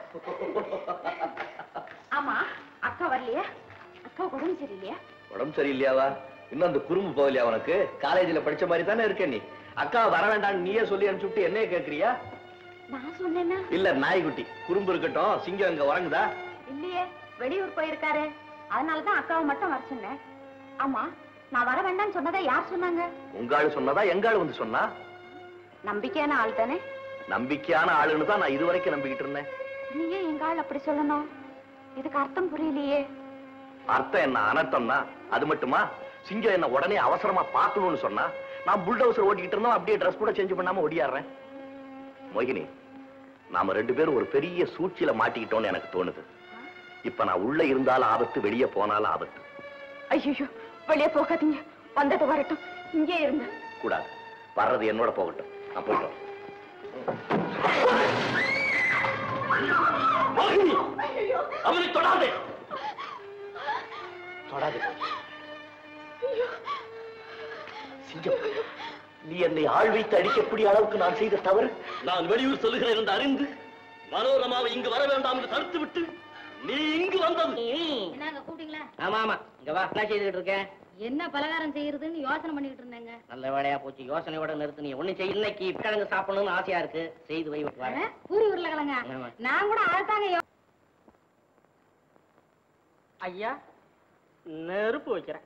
ஆமா அக்கா வரலையா அக்கா உடம்பு சரியில்லையா உடம்பு சரியில்லையாவா இன்னும் அந்த குறும்பு போகலையா உனக்கு காலேஜ்ல படிச்ச மாதிரி தானே இருக்க நீ அக்கா வர வேண்டாம்னு நீயே சொல்லி அனுப்பிச்சுட்டு என்னைய கேக்குறியா நான் சொன்னேன்னா இல்ல நாய்க்குட்டி குறும்பு இருக்கட்டும் சிங்கம் இங்க உறங்குதா இல்லையே வெளியூர் போயிருக்காரு அதனாலதான் அக்காவை மட்டும் வர சொன்னேன் ஆமா நான் வர வேண்டாம்னு சொன்னதை யார் சொன்னாங்க உங்க ஆளு சொன்னதா எங்க ஆளு வந்து சொன்னா நம்பிக்கையான ஆள் தானே நம்பிக்கையான ஆளுன்னு தான் நான் இதுவரைக்கும் நம்பிக்கிட்டு இருந்தேன் நீயே எங்க ஆள் அப்படி சொல்லணும் இதுக்கு அர்த்தம் புரியலையே அர்த்தம் என்ன அனர்த்தம்னா அது மட்டுமா சிங்கம் என்ன உடனே அவசரமா பார்க்கணும்னு சொன்னா நான் புல்டோசர் ஓட்டிக்கிட்டு இருந்தோம் அப்படியே ட்ரெஸ் கூட சேஞ்ச் பண்ணாம ஓடியாடுறேன் மோகினி நாம ரெண்டு பேரும் ஒரு பெரிய சூழ்ச்சியில மாட்டிக்கிட்டோம்னு எனக்கு தோணுது இப்ப நான் உள்ள இருந்தாலும் ஆபத்து வெளியே போனாலும் ஆபத்து ஐயோ வெளியே போகாதீங்க வந்தது வரட்டும் இங்கே இருங்க கூடாது வர்றது என்னோட போகட்டும் நான் போயிட்டோம் மோகினி அவனை தொடாதே தொடாதே சிங்கம் நீ என்னை ஆள் வைத்து அடிக்கக்கூடிய அளவுக்கு நான் செய்த தவறு நான் வெளியூர் சொல்லுகிறேன் என்று அறிந்து மனோரமாவை இங்கு வர வேண்டாம் என்று தடுத்து விட்டு நீ இங்கு வந்தது என்னங்க கூப்பிட்டீங்களா ஆமா ஆமா இங்க வா என்ன செய்துகிட்டு இருக்கேன் என்ன பலகாரம் செய்யறதுன்னு யோசனை பண்ணிட்டு இருந்தேங்க நல்ல வேலையா போச்சு யோசனையோட நிறுத்து நீ ஒண்ணு செய் இன்னைக்கு கிழங்கு சாப்பிடணும்னு ஆசையா இருக்கு செய்து வை விட்டு வரேன் பூரி உருளைக்கிழங்க ஆமா. நான் கூட அதுதாங்க யோ- ஐயா நெருப்பு வைக்கிறேன்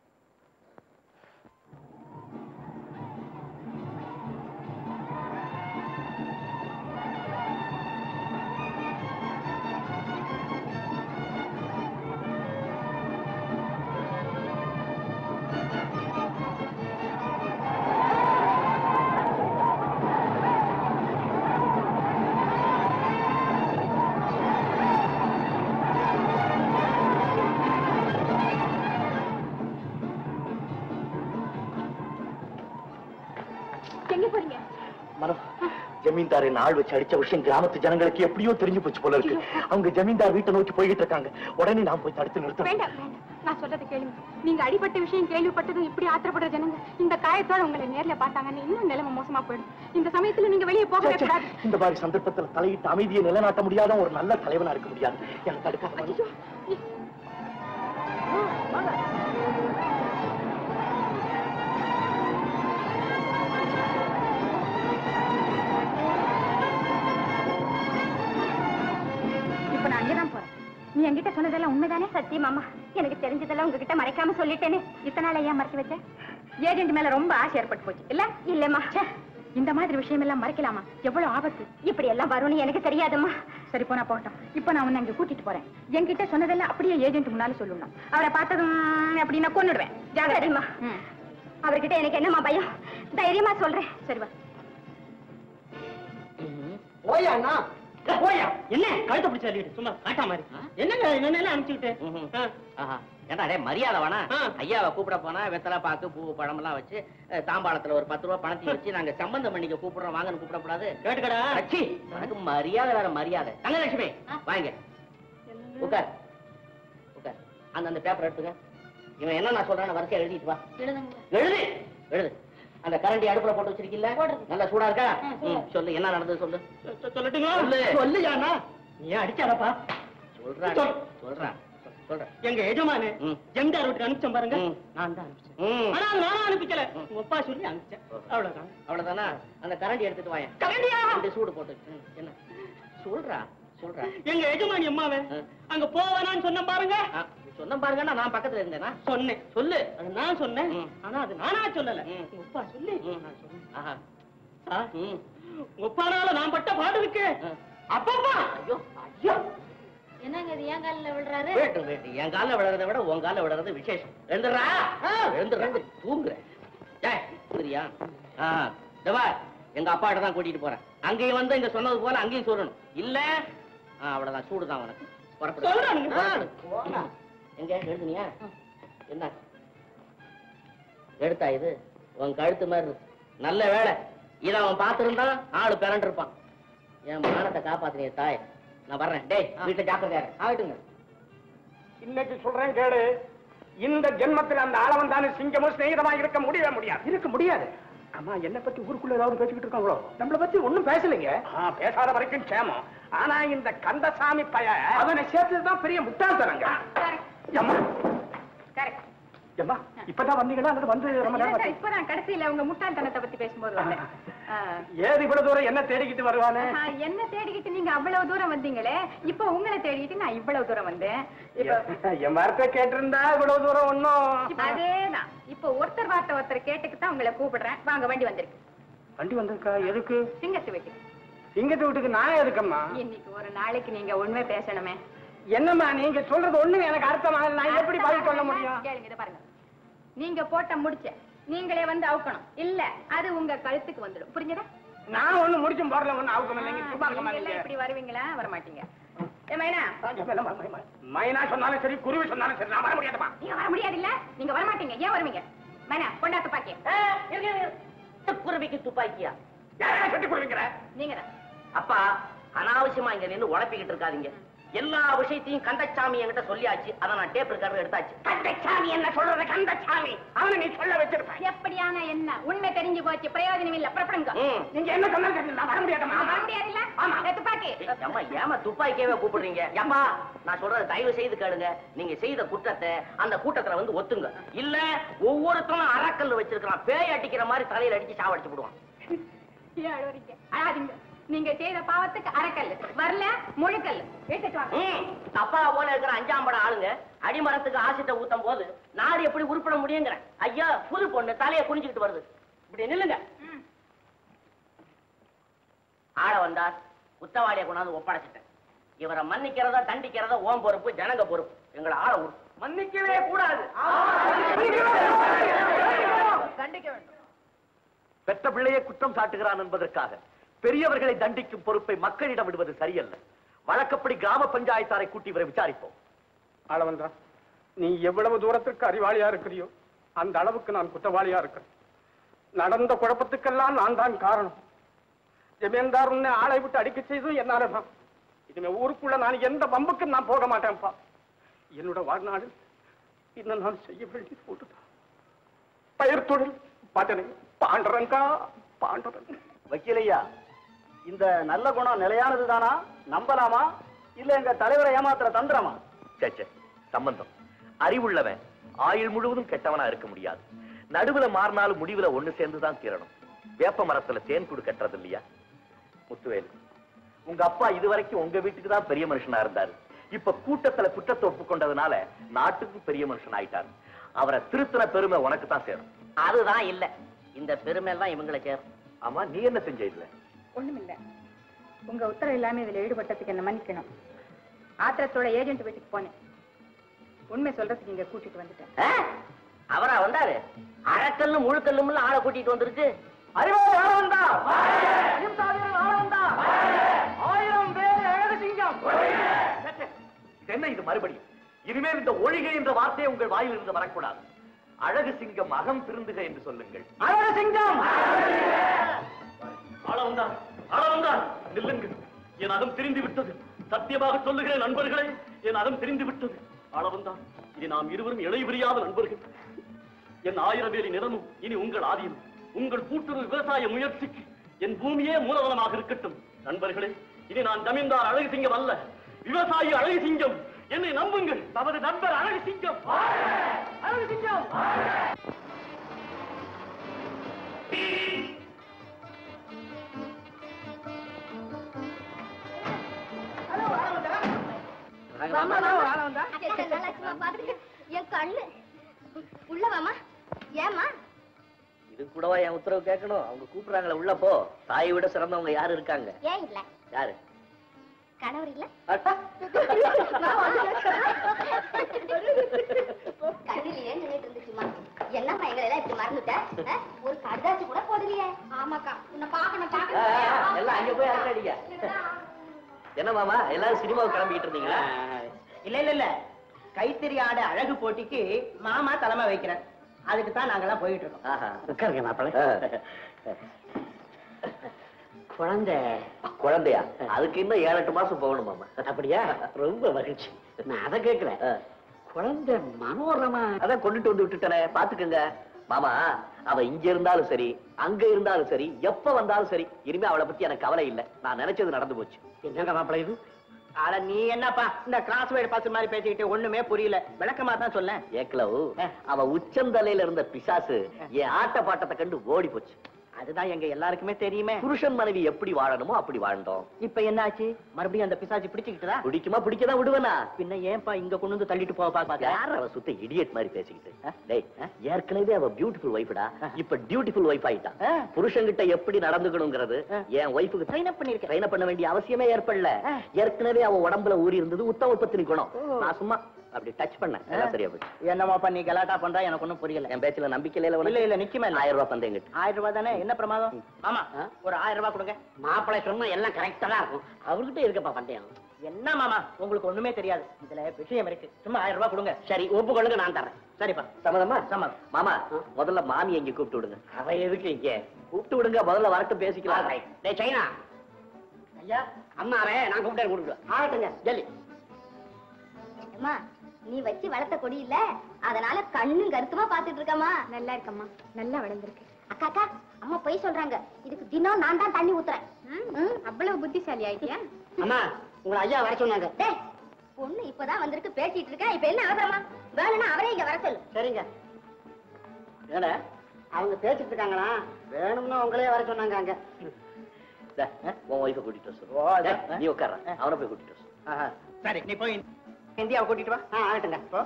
எங்க போறீங்க மனம் ஜமீன்தாரை நாள் வச்சு அடிச்ச விஷயம் கிராமத்து ஜனங்களுக்கு எப்படியோ தெரிஞ்சு போச்சு போல இருக்கு அவங்க ஜமீன்தார் வீட்டை நோக்கி போய்கிட்டு இருக்காங்க உடனே நான் போய் தடுத்து நிறுத்தணும் வேண்டாம் வேண்டாம் நான் சொல்றது கேளுங்க நீங்க அடிபட்ட விஷயம் கேள்விப்பட்டதும் இப்படி ஆத்திரப்படுற ஜனங்க இந்த காயத்தோட உங்களை நேர்ல பார்த்தாங்கன்னு இன்னும் நிலைமை மோசமா போயிடும் இந்த சமயத்துல நீங்க வெளியே போகவே ச்சே, ச்சே, கூடாது இந்த மாதிரி சந்தர்ப்பத்துல தலையிட்டு அமைதியை நிலைநாட்ட முடியாத ஒரு நல்ல தலைவனா இருக்க முடியாது எனக்கு தடுக்காத மனு. ஐயோ, நீ- இப்ப நான் அங்கதான் போறேன் நீ என்கிட்ட சொன்னதெல்லாம் உண்மைதானே சத்தியமாமா எனக்கு தெரிஞ்சதெல்லாம் உங்ககிட்ட மறைக்காம சொல்லிட்டேனே இத்தனை நாள் ஏன் மறைச்சு வச்ச ஏஜென்ட் மேல ரொம்ப ஆசை ஏற்பட்டு போச்சு இல்ல இல்லம்மா இந்த மாதிரி விஷயம் எல்லாம் மறைக்கலாமா எவ்வளவு ஆபத்து இப்படி எல்லாம் வரும்னு எனக்கு தெரியாதும்மா சரி போனா போட்டோம் இப்ப நான் உன்னை அங்க கூட்டிட்டு போறேன் என்கிட்ட சொன்னதெல்லாம் அப்படியே ஏஜென்ட் முன்னால சொல்லணும் அவரை பார்த்ததும் அப்படின்னா கொன்னுடுவேன் ஜாகிரதைமா அவர்கிட்ட எனக்கு என்னம்மா பயம் தைரியமா சொல்றேன் சரி வா ஓயா அண்ணா ஓயா என்ன கழுத்தை பிடிச்ச அள்ளிட்டு சும்மா காட்டா மாதிரி என்னங்க என்னென்ன அனுப்பிச்சுக்கிட்டு ஆஹா ஏண்டா டே மரியாதை வேணா ஆ. ஐயாவை கூப்பிட போனா வெத்தலை பாக்கு பூ பழம் எல்லாம் வச்சு அஹ், தாம்பாளத்துல ஒரு பத்து ரூபா பணத்தையும் வச்சு நாங்க சம்பந்தம் பண்ணிக்க கூப்பிடுறோம் வாங்கன்னு கூப்பிடக்கூடாது கேட்டுக்கடா அச்சி உனக்கு மரியாதை வேற மரியாதை தங்கலட்சுமி வாங்க உட்கார் உட்கார் அந்த அந்த பேப்பர் எடுத்துங்க இவன் என்ன நான் சொல்றேன்னு வரிசையா எழுதிட்டு வா எழுதுங்க எழுது எழுது அந்த கரண்டி அடுப்புல போட்டு வச்சிருக்கீல்ல நல்லா சூடா இருக்கா ம், சொல்லு என்ன நடந்தது சொல்லு சொல்லட்டுங்களா சொல்லு. சொல்லுயாண்ணா நீ அடிச்சாரப்பா சொல்றான் சொல். சொல்றான் சொல்றேன் எங்க எஜமானு ம். ஜமீன்தார் வீட்டுக்கு அனுப்பிச்சேன் பாருங்க ம். நான் தான் அனுப்பிச்சேன் ம். ஆனா அது நானும் அனுப்பிக்கல உங்க அப்பா சொல்லி அனுப்பிச்சேன் அவ்வளவுதான் அவ்வளவுதானா அந்த கரண்டி எடுத்துட்டு வாயேன் கரண்டியா? ரெண்டு சூடு போட்டு ம், என்ன சொல்றா சொல்றா எங்க எஜமானி அம்மாவே ஆ. அங்க போவேனான்னு சொன்ன பாருங்க ஆ, சொன்ன பாருங்கன்னா நான் பக்கத்துல இருந்தேனா சொன்னேன் சொல்லு அது நான் சொன்னேன் ம். ஆனா அது நானா சொல்லல ம். உங்க அப்பா சொல்லி ம். நான் சொன்னேன் ஆஹா ஆ, ம் உங்க அப்பானால நான் பட்ட பாடு இருக்கு ஆ. அப்பப்பா ஐயோ ஐயோ என்னங்க இது ஏன் காலில் விழுறாரு வேட்டு வேட்டு என் காலில் விழுறதை விட உன் காலில் விழுறது விசேஷம் எழுந்துடுறா எழுந்துடுறா தூங்குற டேய், தூங்குறியா ஆ தவா எங்க அப்பா கிட்ட தான் கூட்டிட்டு போறேன் அங்கேயும் வந்து இங்க சொன்னது போல அங்கேயும் சொல்லணும் இல்ல ஆ, அவ்வளவுதான் சூடு தான் உனக்கு புறப்படு. சொல்றானுங்க. புறப்படு. போடா. எங்க எழுதுனியா என்ன எடுத்தா இது உன் கழுத்து மாதிரி இருக்கு நல்ல வேலை இதை அவன் பார்த்திருந்தா ஆளு பிறண்டு இருப்பான் என் மானத்தை காப்பாத்தினிய தாய் நான் வர்றேன் டேய் வீட்டுல ஜாக்கிரதையா இரு. ஆகட்டுங்க இன்னைக்கு சொல்றேன் கேளு இந்த ஜென்மத்தில் அந்த ஆளவன் தானே சிங்கமும் சிநேகிதமா இருக்க முடியவே முடியாது இருக்க முடியாது ஆமா என்ன பத்தி ஊருக்குள்ள ஏதாவது பேசிக்கிட்டு இருக்காங்களோ நம்மள பத்தி ஒண்ணும் பேசலைங்க பேசாத வரைக்கும் க்ஷேமம் ஆனா இந்த கந்தசாமி பய அவனை சேர்த்ததுதான் பெரிய முட்டாள்தனங்க அம்மா கரெக்ட் அம்மா இப்பதான் வந்தீங்களா அல்லது வந்து ரொம்ப நேரம் ஆச்சு? இப்பதான் கடைசியில உங்க முட்டாள்தனத்தை பத்தி பேசும்போது வந்தேன் ஆ. ஏது இவ்வளவு தூரம் என்ன தேடிக்கிட்டு வருவானே ஆ, என்ன தேடிக்கிட்டு நீங்க அவ்வளவு தூரம் வந்தீங்களே இப்போ உங்களை தேடிக்கிட்டு நான் இவ்வளவு தூரம் வந்தேன் இப்போ என் வார்த்தை கேட்டிருந்தா இவ்வளவு தூரம் ஒன்னும் அதேதான் இப்போ ஒருத்தர் வார்த்தை ஒருத்தர் கேட்டுக்கு தான் உங்களை கூப்பிடுறேன் வாங்க வண்டி வந்திருக்கு வண்டி வந்திருக்கா எதுக்கு சிங்கத்து வீட்டுக்கு சிங்கத்து வீட்டுக்கு நான் எதுக்கம்மா இன்னைக்கு ஒரு நாளைக்கு நீங்க உண்மை பேசணுமே என்னம்மா நீங்க சொல்றது ஒண்ணு எனக்கு அர்த்தமாக நான் எப்படி பதில் சொல்ல முடியும் கேளுங்க இதை பாருங்க நீங்க போட்ட முடிச்ச நீங்களே வந்து அவுக்கணும் இல்ல அது உங்க கழுத்துக்கு வந்துடும் புரிஞ்சதா நான் ஒண்ணு முடிச்சும் போறல ஒண்ணு அவுக்கம் இல்லைங்க சும்மா இருக்க நீங்க எல்லாம் மாட்டீங்க இப்படி வருவீங்களா வர மாட்டீங்க ஏ மைனா மைனா சொன்னாலும் சரி குருவி சொன்னாலும் சரி நான் வர முடியாதுமா நீங்க வர முடியாது இல்ல நீங்க வர மாட்டீங்க ஏன் வருவீங்க மைனா கொண்டாத்து பாக்கிய குருவிக்கு துப்பாக்கியா யாரா கட்டி கொடுவீங்கிற நீங்க தான் அப்பா அனாவசியமா இங்க நின்னு உழப்பிக்கிட்டு இருக்காதீங்க எல்லா விஷயத்தையும் கந்தச்சாமி என்கிட்ட சொல்லியாச்சு அதை நான் டேப் ரெக்கார்டர் எடுத்தாச்சு கந்தசாமி என்ன சொல்றது கந்தசாமி அவனை நீ சொல்ல வச்சிருப்ப எப்படியான என்ன உண்மை தெரிஞ்சு போச்சு பிரயோஜனம் இல்ல புறப்படுங்க ம். நீங்க என்ன சொன்னாலும் சரி நான் வர முடியாதுமா வர முடியாது இல்ல ஆமா. ஏ, துப்பாக்கி அம்மா ஏமா துப்பாக்கியவே கூப்பிடுறீங்க ஏம்மா நான் சொல்றத தயவு செய்து கேளுங்க நீங்க செய்த குற்றத்தை அந்த கூட்டத்துல வந்து ஒத்துங்க இல்ல ஒவ்வொருத்தனும் அறக்கல் வச்சிருக்கான் பேய் அடிக்கிற மாதிரி தலையில அடிச்சு சாவடிச்சு விடுவான் ஏன் அழுவறீங்க அழாதீங்க நீங்க செய்த பாவத்துக்கு அரைக்கல் வரல முழுக்கல் எடுத்துட்டு வாங்க ம், அப்பா போல இருக்கிற அஞ்சாம் படம் ஆளுங்க அடிமரத்துக்கு ஆசிட்ட ஊத்தும் போது நாடு எப்படி உருப்பட முடியுங்கிற ஐயா புது பொண்ணு தலையை குனிஞ்சுக்கிட்டு வருது இப்படி நில்லுங்க ம். ஆள வந்தார் குத்தவாளியை கொண்டாந்து ஒப்படைச்சிட்டேன் இவரை மன்னிக்கிறதா தண்டிக்கிறதா ஓம் பொறுப்பு ஜனங்க பொறுப்பு எங்களை ஆள விடு மன்னிக்கவே கூடாது தண்டிக்க வேண்டும் பெற்ற பிள்ளையை குற்றம் சாட்டுகிறான் என்பதற்காக பெரியவர்களை தண்டிக்கும் பொறுப்பை மக்களிடம் விடுவது சரியல்ல வழக்கப்படி கிராம பஞ்சாயத்தாரை கூட்டி வரை விசாரிப்போம் ஆளவந்தா நீ எவ்வளவு தூரத்திற்கு அறிவாளியா இருக்கிறியோ அந்த அளவுக்கு நான் குற்றவாளியா இருக்கிறேன் நடந்த குழப்பத்துக்கெல்லாம் நான் தான் காரணம் ஜமீன்தார் உன்னை ஆளை விட்டு அடிக்க செய்ததும் என்னால தான் இனிமே ஊருக்குள்ள நான் எந்த பம்புக்கும் நான் போக மாட்டேன்ப்பா என்னோட வாழ்நாளில் இன்னும் நான் செய்ய வேண்டியது போட்டுதான் பயிர் தொழில் பஜனை பாண்டரங்கா பாண்டரங்க வக்கீலையா இந்த நல்ல குணம் நிலையானது தானா நம்பலாமா இல்ல எங்க தலைவரை ஏமாத்துற தந்திரமா சேச்சே சம்பந்தம் அறிவுள்ளவன் ஆயுள் முழுவதும் கெட்டவனா இருக்க முடியாது நடுவுல மாறினாலும் முடிவுல ஒண்ணு சேர்ந்துதான் தீரணும் வேப்ப மரத்துல தேன் கூடு கட்டுறது இல்லையா முத்துவேலு உங்க அப்பா இதுவரைக்கும் உங்க வீட்டுக்கு தான் பெரிய மனுஷனா இருந்தாரு இப்ப கூட்டத்துல குற்றத்தை ஒப்புக்கொண்டதுனால நாட்டுக்கும் பெரிய மனுஷன் ஆயிட்டாரு அவரை திருத்தின பெருமை உனக்கு தான் சேரும் அதுதான் இல்ல இந்த பெருமை எல்லாம் இவங்களை சேரும் ஆமா நீ என்ன செஞ்ச இதுல ஒண்ணுமில்ல உங்க உத்தரவு இல்லாம இதுல ஈடுபட்டதுக்கு என்ன மன்னிக்கணும் ஆத்திரத்தோட ஏஜென்ட் வீட்டுக்கு போனேன் உண்மை சொல்றதுக்கு இங்க கூட்டிட்டு வந்துட்டேன் ஆ? அவரா வந்தாரு அறக்கல்லும் முழுக்கல்லும் ஆளை கூட்டிட்டு வந்திருக்கு அறிவாளி ஆளவந்தா அகிம்சாவீரன் ஆளவந்தா ஆயிரம் பேர் அழகு சிங்கம் சேச்சே, இது என்ன இது மறுபடியும் இனிமேல் இந்த ஒழிகை என்ற வார்த்தையை உங்கள் வாயிலிருந்து வரக்கூடாது அழகு சிங்கம் அகம் திருந்துக என்று சொல்லுங்கள் அழகு சிங்கம் ஆளவந்தான் ஆளவந்தான் நில்லுங்கள் என் அகம் தெரிந்து விட்டது சத்தியமாக சொல்லுகிறேன் நண்பர்களே என் அகம் தெரிந்து விட்டது ஆளவந்தான் இனி நாம் இருவரும் இணை பிரியாத நண்பர்கள் என் ஆயிரம் வேலி நிலமும் இனி உங்கள் ஆதீனம் உங்கள் கூட்டுறவு விவசாய முயற்சிக்கு என் பூமியே மூலதனமாக இருக்கட்டும் நண்பர்களே இனி நான் ஜமீன்தார் அழகு சிங்கம் அல்ல விவசாயி அழகு சிங்கம் என்னை நம்புங்கள் நமது நண்பர் அழகு சிங்கம் அழகு சிங்கம் எத்தனை நாள் ஆச்சும்மா பார்த்துட்டு? என் கண்ணு உள்ள வாமா ஏமா இது கூடவா என் உத்தரவு கேட்கணும் அவங்க கூப்பிடுறாங்களே உள்ள போ தாயை விட சிறந்தவங்க யாரு இருக்காங்க ஏன் இல்ல யாரு கணவர் இல்ல அட்டா. கண்ணிலேயே நின்னுட்டு இருந்துச்சுமா என்னம்மா எங்களை எல்லாம் இப்படி மறந்துட்ட ஆ? ஒரு கடுதாச்சு கூட போடலையே ஆமாக்கா உன்னை பாக்கணும் ஆ, ஆ, எல்லாம் அங்க போய் அரட்டடிங்க என்ன மாமா எல்லாரும் சினிமாவுக்கு கிளம்பிக்கிட்டு இருந்தீங்களா இல்ல இல்ல இல்ல கைத்தறி ஆட அழகு போட்டிக்கு மாமா தலைமை வைக்கிறேன் அதுக்கு தான் நாங்கெல்லாம் போயிட்டு இருக்கோம் ஆஹா. உட்காருங்க மாப்பிள்ள ஆ. குழந்தை குழந்தையா அதுக்கு இன்னும் ஏழு எட்டு மாசம் போகணும் மாமா அப்படியா ரொம்ப மகிழ்ச்சி நான் அதை கேட்கிறேன் ஆ. குழந்தை மனோரமா அதான் கொண்டுட்டு வந்து விட்டுட்டேனே பாத்துக்கங்க மாமா அவ இங்க இருந்தாலும் சரி அங்க இருந்தாலும் சரி எப்ப வந்தாலும் சரி இனிமே அவளை பத்தி எனக்கு கவலை இல்ல நான் நினைச்சது நடந்து போச்சு என்னங்க மாப்பிள இது அட நீ என்னப்பா இந்த கிராஸ் வேர்டு பாஸ் மாதிரி பேசிக்கிட்டு ஒண்ணுமே புரியல விளக்கமா தான் சொல்ல ஏக்லவ் அவ உச்சந்தலையில இருந்த பிசாசு என் ஆட்ட பாட்டத்தை கண்டு ஓடி போச்சு அதுதான் எங்க எல்லாருக்குமே தெரியுமே புருஷன் மனைவி எப்படி வாழணுமோ அப்படி வாழ்ந்தோம் இப்ப என்னாச்சு மறுபடியும் அந்த பிசாச்சு பிடிச்சுக்கிட்டதா பிடிக்குமா பிடிக்கதான் விடுவேனா பின்ன ஏன்பா இங்க கொண்டு வந்து தள்ளிட்டு போக பாக்க யார் அவ சுத்த இடியட் மாதிரி பேசிக்கிட்டு ஆ? டேய் ஏற்கனவே அவ பியூட்டிஃபுல் ஒய்ஃப்டா இப்ப டியூட்டிஃபுல் ஒய்ஃப் ஆயிட்டா ஆ. புருஷன்கிட்ட எப்படி நடந்துக்கணுங்கிறது ஆ. என் ஒய்ஃபுக்கு ட்ரெயின் அப் பண்ணிருக்கேன் ட்ரைன் பண்ண வேண்டிய அவசியமே ஏற்படல ஆ. ஏற்கனவே அவ உடம்புல ஊறி இருந்தது உத்தம பத்தினி குணம் ஓ. நான் சும்மா அப்படி டச் பண்ணேன் எல்லாம் சரியா போச்சு என்னமா பண்ணி கலாட்டா பண்றா எனக்கு ஒண்ணும் புரியல என் பேச்சுல நம்பிக்கை இல்ல இல்ல இல்ல நிச்சயமா இல்ல ஆயிரம் ரூபாய் பந்தயம் கட்டு ஆயிரம் ரூபாய் தானே என்ன பிரமாதம் ஆமா ஒரு ஆயிரம் ரூபாய் கொடுங்க மாப்பிள்ளை சொன்னா எல்லாம் கரெக்டா தான் இருக்கும் அவர்கிட்ட இருக்கப்பா பந்தயம் என்ன மாமா உங்களுக்கு ஒண்ணுமே தெரியாது இதுல விஷயம் இருக்கு சும்மா ஆயிரம் ரூபாய் கொடுங்க சரி ஒப்புக்கொள்ளுங்க நான் தரேன் சரிப்பா சம்மதமா சம்மதம். மாமா முதல்ல மாமி எங்க கூப்பிட்டு விடுங்க அவ எதுக்கு இங்க கூப்பிட்டு விடுங்க முதல்ல வரட்டும் பேசிக்கலாம் டேய் சைனா ஐயா அம்மாவே நான் கூப்பிட்டேன் கொடுக்குறேன் ஆகட்டுங்க ஜல்லி அம்மா நீ வச்சு வளர்த்த கொடி இல்ல அதனால கண்ணும் கருத்துமா பாத்துட்டு இருக்கம்மா நல்லா இருக்கம்மா நல்லா வளர்ந்துருக்கு அக்கா அக்கா அம்மா பொய் சொல்றாங்க இதுக்கு தினம் நான் தான் தண்ணி ஊத்துறேன் ம்? அவ்வளவு புத்திசாலி ஆயிட்டியா அம்மா உங்களை ஐயா வர சொன்னாங்க டேய் பொண்ணு இப்பதான் வந்திருக்கு பேசிட்டு இருக்கேன் இப்ப என்ன அவசரமா வேணும்னா அவரே இங்க வர சொல்லு சரிங்க ஏடா அவங்க பேசிட்டு இருக்காங்களா வேணும்னா உங்களே வர சொன்னாங்க அங்க டே, உன் ஒய்ஃபை கூட்டிட்டு வர சொல்லு. ஓ, அதான். டே, நீ உட்கார அவனை போய் கூட்டிட்டு வர சொல்லு. ஆஹா. சரி நீ போய் இந்தியாவை கூட்டிட்டு வா ஆ ஆகட்டுங்க போ.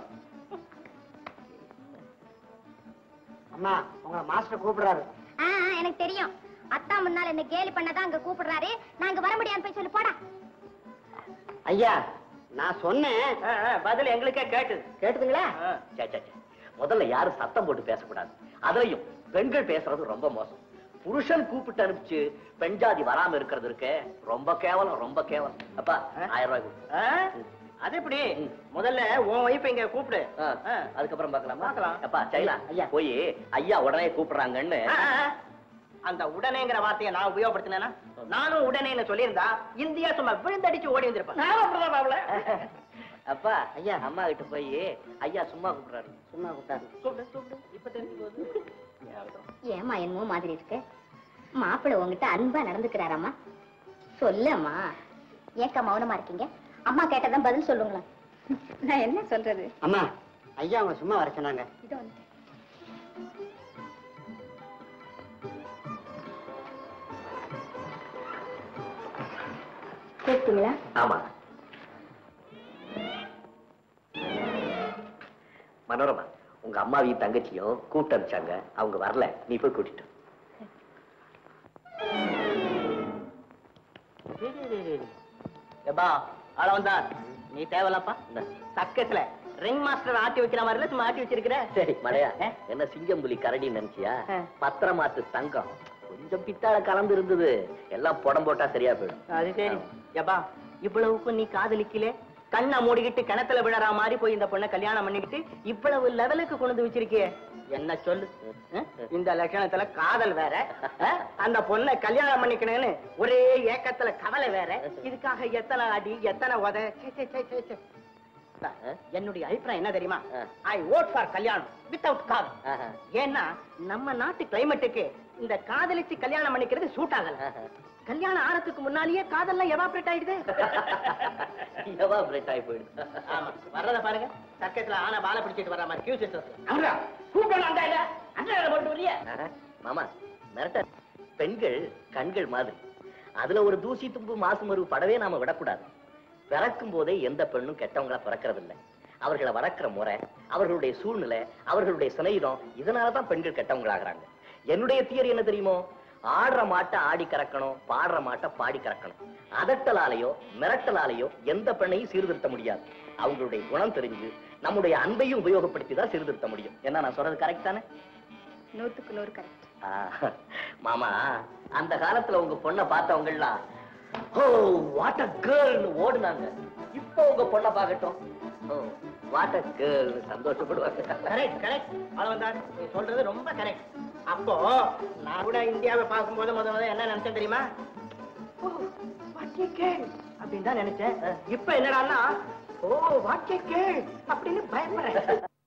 அம்மா உங்களை மாஸ்டர் கூப்பிடுறாரு ஆ ஆ, எனக்கு தெரியும் அத்தா முன்னால என்ன கேலி பண்ணதான் அங்க கூப்பிடுறாரு நாங்க வர முடியாதுன்னு போய் சொல்லு போடா ஐயா நான் சொன்னேன் ஆ, ஆ, பதில் எங்களுக்கே கேட்டு கேட்டுதுங்களா ஆ. சே, சே, சே. முதல்ல யாரும் சத்தம் போட்டு பேசக்கூடாது அதுலயும் பெண்கள் பேசுறது ரொம்ப மோசம் புருஷன் கூப்பிட்டு அனுப்பிச்சு பெண் ஜாதி வராம இருக்கிறது இருக்கே ரொம்ப கேவலம் ரொம்ப கேவலம் அப்பா ஆயிரம் ரூபாய் கொடு. ஆ? அது எப்படி முதல்ல உன் ஒய்ஃப் இங்க கூப்பிடு ஆ, ஆ. அதுக்கப்புறம் பார்க்கலாமா பார்க்கலாம். அப்பா சைலா ஐயா. போய் ஐயா உடனே கூப்பிடுறாங்கன்னு ஆ, ஆ, ஆ. அந்த உடனேங்கிற வார்த்தையை நான் உபயோகப்படுத்தினேன்னா நானும் உடனேன்னு சொல்லியிருந்தா இந்தியா சும்மா விழுந்தடிச்சு ஓடி வந்திருப்பேன் நானும் அப்படிதான் பாவல அப்பா ஐயா. அம்மா கிட்ட போய் ஐயா சும்மா கூப்பிடுறாரு சும்மா கூப்பிட்டாரு கூப்பிடு கூப்பிடு இப்ப தெரிஞ்சு போகுது ஏமா என்னமோ மாதிரி இருக்கு மாப்பிள்ளை உங்ககிட்ட அன்பா நடந்துக்கிறாராமா சொல்லம்மா ஏக்கா மௌனமா இருக்கீங்க அம்மா கேட்டதான் பதில் சொல்லுங்களேன் நான் என்ன சொல்றது அம்மா ஐயா அவங்க சும்மா வர சொன்னாங்க இதோ வந்து கேட்டீங்களா ஆமா மனோரமா உங்க அம்மாவையும் தங்கச்சியும் கூப்பிட்டு அனுப்பிச்சாங்க அவங்க வரல நீ போய் கூட்டிட்டு வா. எப்பா ஆள வந்தா நீ தேவையில்லப்பா என்ன? சக்கத்துல ரிங் மாஸ்டர் ஆட்டி வைக்கிற மாதிரி இல்ல சும்மா ஆட்டி வச்சிருக்கிற சரி மலையா ஆ? என்ன சிங்கம் புலி கரடி நினைச்சியா ஆ. பத்திர மாத்து தங்கம் கொஞ்சம் பித்தாள கலந்து இருந்தது எல்லாம் புடம் போட்டா சரியா போயிடும் அது சரி எப்பா இவ்வளவுக்கும் நீ காதலிக்கல கண்ணை மூடிக்கிட்டு கிணத்துல விழற மாதிரி போய் இந்த பொண்ணை கல்யாணம் பண்ணிக்கிட்டு இவ்வளவு லெவலுக்கு கொண்டு வந்து வச்சிருக்கியே என்ன சொல்லு ஆ? இந்த லட்சணத்துல காதல் வேற ஆ? அந்த பொண்ணை கல்யாணம் பண்ணிக்கணும்னு ஒரே ஏக்கத்துல கவலை வேற இதுக்காக எத்தனை அடி எத்தனை உத சே, சே, சே, சே, சே. அத்தா, என்னுடைய அபிப்பிராயம் என்ன தெரியுமா ஆ. ஐ ஓட் ஃபார் கல்யாணம் வித்தவுட் காதல் ஆஹா. ஏன்னா நம்ம நாட்டு கிளைமேட்டுக்கு இந்த காதலிச்சு கல்யாணம் பண்ணிக்கிறது சூட் ஆகல ஆஹா. கல்யாணம் ஆறதுக்கு முன்னாலேயே காதல்லாம் எவாபரேட் ஆயிடுது எவாபரேட் ஆகி போயிடுது ஆமா வர்றத பாருங்க சக்கத்துல ஆன பாலை பிடிச்சிட்டு வர மாதிரி கியூ சிஸ்டர்ஸ்ல கூப்பிடணும் அந்த இல்ல அந்த வேலை போட்டு வரியா ஆஹா. மாமா மிரட்ட பெண்கள் கண்கள் மாதிரி அதுல ஒரு தூசி தும்பு மாசு மருவு படவே நாம விடக்கூடாது பிறக்கும் போதே எந்த பெண்ணும் கெட்டவங்களா பிறக்கிறது இல்ல அவர்களை வளர்க்கிற முறை அவர்களுடைய சூழ்நிலை அவர்களுடைய சிநேகிதம் இதனாலதான் பெண்கள் கெட்டவங்களாகிறாங்க என்னுடைய தியரி என்ன தெரியுமோ ஆடுற மாட்டை ஆடி கறக்கணும் பாடுற மாட்டை பாடி கறக்கணும் அதட்டலாலேயோ மிரட்டலாலேயோ எந்த பெண்ணையும் சீர்திருத்த முடியாது அவங்களுடைய குணம் தெரிஞ்சு நம்முடைய அன்பையும் உபயோகப்படுத்தி தான் சீர்திருத்த முடியும் என்ன நான் சொல்றது கரெக்ட் தானே நூத்துக்கு நூறு கரெக்ட் ஆ, மாமா அந்த காலத்துல உங்க பொண்ணை பார்த்தவங்கலாம் ஓ வாட் அ கேர்ள்னு ஓடுனாங்க இப்போ உங்க பொண்ணை பார்க்கட்டும் ஓ வாட் அ கேர்ள்னு சந்தோஷப்படுவாங்க கரெக்ட் கரெக்ட் அளவந்தார் நீ சொல்றது ரொம்ப கரெக்ட் அப்போ நான் கூட இந்தியாவை பார்க்கும்போது முத முத என்ன நினைச்சேன் தெரியுமா ஓ வாட் கேள் அப்படின்னு தான் நினைச்சேன் இப்ப என்னடான்னா ஓ வாட் கேள் அப்படின்னு பயப்படுறேன்